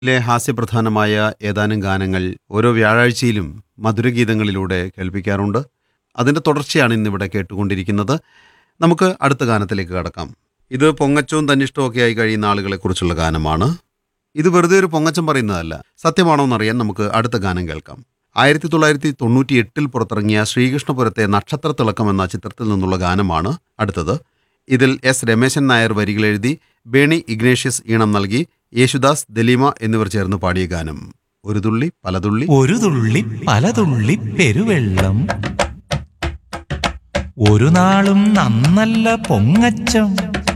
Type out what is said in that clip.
ലെ ഹാസ്യപ്രധാനമായ ഏതാനും ഗാനങ്ങൾ ഓരോ വ്യാഴാഴ്ചയിലും മധുരഗീതങ്ങളിലൂടെ കേൾപ്പിക്കാറുണ്ട് അതിൻ്റെ തുടർച്ചയാണ് ഇന്നിവിടെ കേട്ടുകൊണ്ടിരിക്കുന്നത് നമുക്ക് അടുത്ത ഗാനത്തിലേക്ക് കടക്കാം ഇത് പൊങ്ങച്ചവും തന്നിഷ്ടവും ഒക്കെ ആയി കഴിയുന്ന ആളുകളെക്കുറിച്ചുള്ള ഗാനമാണ് ഇത് വെറുതെ ഒരു പൊങ്ങച്ചം പറയുന്നതല്ല സത്യമാണോ എന്നറിയാൻ നമുക്ക് അടുത്ത ഗാനം കേൾക്കാം ആയിരത്തി തൊള്ളായിരത്തി തൊണ്ണൂറ്റി എട്ടിൽ പുറത്തിറങ്ങിയ ശ്രീകൃഷ്ണപുരത്തെ നക്ഷത്ര തിളക്കം എന്ന ചിത്രത്തിൽ നിന്നുള്ള ഗാനമാണ് അടുത്തത് ഇതിൽ എസ് രമേശൻ നായർ വരികളെഴുതി ബേണി ഇഗ്നേഷ്യസ് ഈണം നൽകി യേശുദാസ് ദലീമ എന്നിവർ ചേർന്ന് പാടിയ ഗാനം ഒരു തുള്ളി പലതുള്ളി ഒരു തുള്ളി പല തുള്ളി പെരുവെള്ളം ഒരു നാളും നന്നല്ല പൊങ്ങച്ചം